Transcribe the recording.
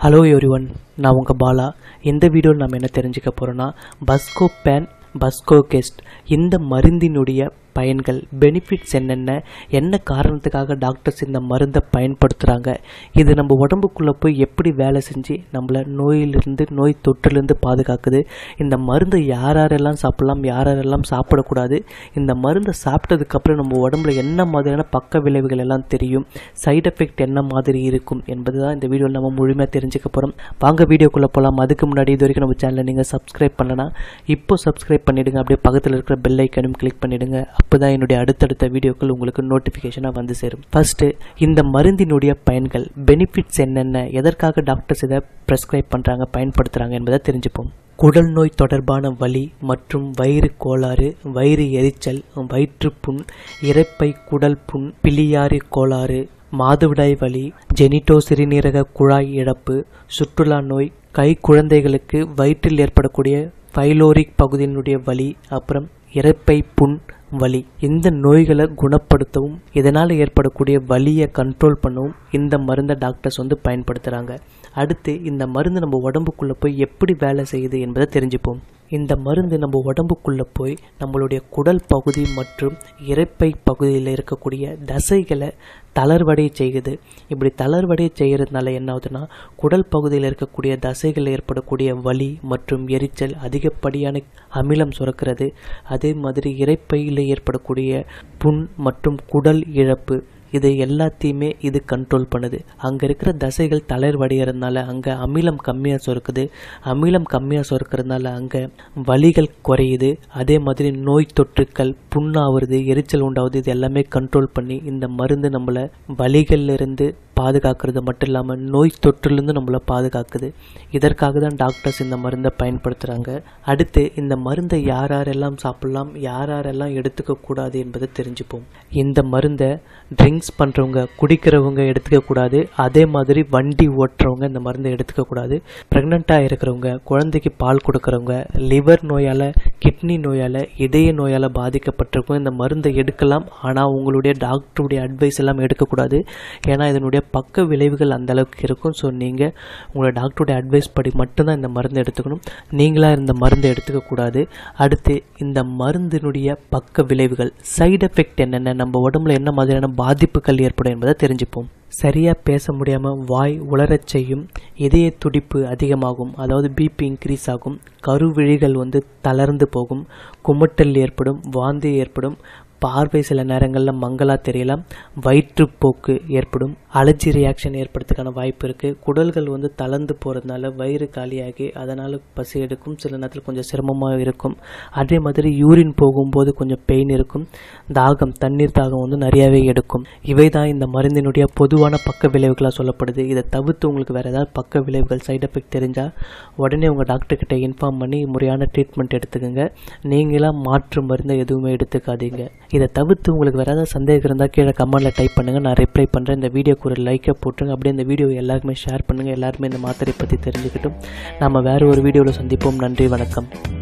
hello everyone நான் உங்கள் பாலா இந்த வீடியோவில் நம்ம என்ன தெரிஞ்சுக்க போகிறோன்னா பஸ்கோ பேன் பஸ்கோ கெஸ்ட் இந்த மருந்தினுடைய பயன்கள் பெனிஃபிட்ஸ் என்னென்ன என்ன காரணத்துக்காக டாக்டர்ஸ் இந்த மருந்தை பயன்படுத்துகிறாங்க இது நம்ம உடம்புக்குள்ளே போய் எப்படி வேலை செஞ்சு நம்மளை நோயிலிருந்து நோய் தொற்றிலிருந்து பாதுகாக்குது இந்த மருந்தை யார் யாரெல்லாம் சாப்பிடலாம் யார் யாரெல்லாம் சாப்பிடக்கூடாது இந்த மருந்தை சாப்பிட்டதுக்கப்புறம் நம்ம உடம்புல என்ன மாதிரியான பக்க விளைவுகள் எல்லாம் தெரியும் சைடு எஃபெக்ட் என்ன மாதிரி இருக்கும் என்பது தான் இந்த வீடியோவில் நம்ம முழுமையாக தெரிஞ்சுக்க போகிறோம் வாங்க வீடியோக்குள்ளே போகலாம் அதுக்கு முன்னாடி இது வரைக்கும் நம்ம சேனலை நீங்கள் சப்ஸ்கிரைப் பண்ணலனா இப்போ சப்ஸ்கிரைப் பண்ணிவிடுங்க அப்படியே பக்கத்தில் இருக்கிற பெல் ஐக்கனும் கிளிக் பண்ணிவிடுங்க அப்போ தான் என்னுடைய அடுத்தடுத்த வீடியோக்கள் உங்களுக்கு நோட்டிஃபிகேஷனாக வந்து சேரும் ஃபர்ஸ்ட்டு இந்த மருந்தினுடைய பயன்கள் பெனிஃபிட்ஸ் என்னென்ன எதற்காக டாக்டர்ஸ் இதை ப்ரெஸ்கிரைப் பண்ணுறாங்க பயன்படுத்துகிறாங்க என்பதை தெரிஞ்சுப்போம் குடல் நோய் தொடர்பான வலி மற்றும் வயிறு கோளாறு வயிறு எரிச்சல் வயிற்றுப்புண் இரைப்பை குடல் புண் பிலியாரி கோளாறு மாதவிடாய் வலி ஜெனிட்டோ சிறுநீரக குழாய் இழப்பு சுற்றுலா நோய் கை குழந்தைகளுக்கு வயிற்றில் ஏற்படக்கூடிய பைலோரிக் பகுதியினுடைய வலி அப்புறம் இரைப்பை புண் வலி இந்த நோய்களை குணப்படுத்தவும் இதனால் ஏற்படக்கூடிய வலியை கண்ட்ரோல் பண்ணவும் இந்த மருந்தை டாக்டர்ஸ் வந்து பயன்படுத்துகிறாங்க அடுத்து இந்த மருந்து நம்ம உடம்புக்குள்ளே போய் எப்படி வேலை செய்யுது என்பதை தெரிஞ்சுப்போம் இந்த மருந்து நம்ம உடம்புக்குள்ளே போய் நம்மளுடைய குடல் பகுதி மற்றும் இரைப்பை பகுதியில் இருக்கக்கூடிய தசைகளை தளர்வடைய செய்யுது இப்படி தளர்வடைய செய்கிறதுனால என்ன ஆகுதுன்னா குடல் பகுதியில் இருக்கக்கூடிய தசைகளில் ஏற்படக்கூடிய வலி மற்றும் எரிச்சல் அதிகப்படியான அமிலம் சுரக்கிறது அதே மாதிரி இரைப்பையில் ஏற்படக்கூடிய புண் மற்றும் குடல் இழப்பு இது எல்லாத்தையுமே இது கண்ட்ரோல் பண்ணுது அங்கே இருக்கிற தசைகள் தளர்வடைகிறதுனால அங்கே அமிலம் கம்மியாக சுரக்குது அமிலம் கம்மியாக சுரக்கிறதுனால அங்கே வலிகள் குறையுது அதே மாதிரி நோய் தொற்றுக்கள் புண்ணாவது எரிச்சல் உண்டாவது இது எல்லாமே கண்ட்ரோல் பண்ணி இந்த மருந்து நம்மளை வலிகள்லேருந்து பாதுகாக்கிறது மட்டும் இல்லாமல் நோய் தொற்றிலிருந்து நம்மளை பாதுகாக்குது இதற்காக தான் டாக்டர்ஸ் இந்த மருந்தை பயன்படுத்துகிறாங்க அடுத்து இந்த மருந்தை யார் யாரெல்லாம் சாப்பிடலாம் யார் யாரெல்லாம் எடுத்துக்கக்கூடாது என்பதை தெரிஞ்சுப்போம் இந்த மருந்தை ட்ரிங்க்ஸ் பண்ணுறவங்க குடிக்கிறவங்க எடுத்துக்கக்கூடாது அதே மாதிரி வண்டி ஓட்டுறவங்க இந்த மருந்தை எடுத்துக்கக்கூடாது ப்ரெக்னெண்ட்டாக இருக்கிறவங்க குழந்தைக்கு பால் கொடுக்குறவங்க லிவர் நோயால் கிட்னி நோயால் இதய நோயால் பாதிக்கப்பட்டிருக்கும் இந்த மருந்தை எடுக்கலாம் ஆனால் உங்களுடைய டாக்டருடைய அட்வைஸ் எல்லாம் எடுக்கக்கூடாது ஏன்னா இதனுடைய பக்க விளைவுகள் அந்த அளவுக்கு இருக்கும் ஸோ நீங்கள் உங்களோட டாக்டருடைய அட்வைஸ் படி மட்டும்தான் இந்த மருந்து எடுத்துக்கணும் நீங்களாக இந்த மருந்தை எடுத்துக்கக்கூடாது அடுத்து இந்த மருந்தினுடைய பக்க விளைவுகள் சைடு எஃபெக்ட் என்னென்ன நம்ம உடம்புல என்ன மாதிரியான பாதிப்புகள் ஏற்படும் என்பதை தெரிஞ்சுப்போம் சரியாக பேச முடியாமல் வாய் உளரச் செய்யும் இதய துடிப்பு அதிகமாகும் அதாவது பிபி இன்க்ரீஸ் ஆகும் கருவிழிகள் வந்து தளர்ந்து போகும் குமட்டல் ஏற்படும் வாந்தி ஏற்படும் பார்வை சில நேரங்களில் மங்கலாக தெரியலாம் வயிற்றுப்போக்கு ஏற்படும் அலர்ஜி ரியாக்ஷன் ஏற்படுறதுக்கான வாய்ப்பு இருக்குது குடல்கள் வந்து தளர்ந்து போகிறதுனால வயிறு காலியாகி அதனால் பசி எடுக்கும் சில நேரத்தில் கொஞ்சம் சிரமமாக இருக்கும் அதே மாதிரி யூரின் போகும்போது கொஞ்சம் பெயின் இருக்கும் தாகம் தண்ணீர் தாகம் வந்து நிறையாவே எடுக்கும் இவை தான் இந்த மருந்தினுடைய பொதுவான பக்க விளைவுகளாக சொல்லப்படுது இதை தவிர்த்து உங்களுக்கு வேறு ஏதாவது பக்க விளைவுகள் சைடு எஃபெக்ட் தெரிஞ்சால் உடனே உங்கள் டாக்டர்கிட்ட இன்ஃபார்ம் பண்ணி முறையான ட்ரீட்மெண்ட் எடுத்துக்கோங்க நீங்களாம் மாற்று மருந்தை எதுவுமே எடுத்துக்காதீங்க இதை தவிர்த்து உங்களுக்கு வேறு ஏதாவது சந்தேகம் இருந்தால் கீழே கமெண்ட்டில் டைப் பண்ணுங்கள் நான் ரிப்ளை பண்ணுறேன் இந்த வீடியோக்கு ஒரு லைக்கை போட்டுருங்க அப்படியே இந்த வீடியோ எல்லாருக்குமே ஷேர் பண்ணுங்கள் எல்லாருமே இந்த மாத்திரை பற்றி தெரிஞ்சுக்கிட்டும் நம்ம வேறு ஒரு வீடியோவில் சந்திப்போம் நன்றி வணக்கம்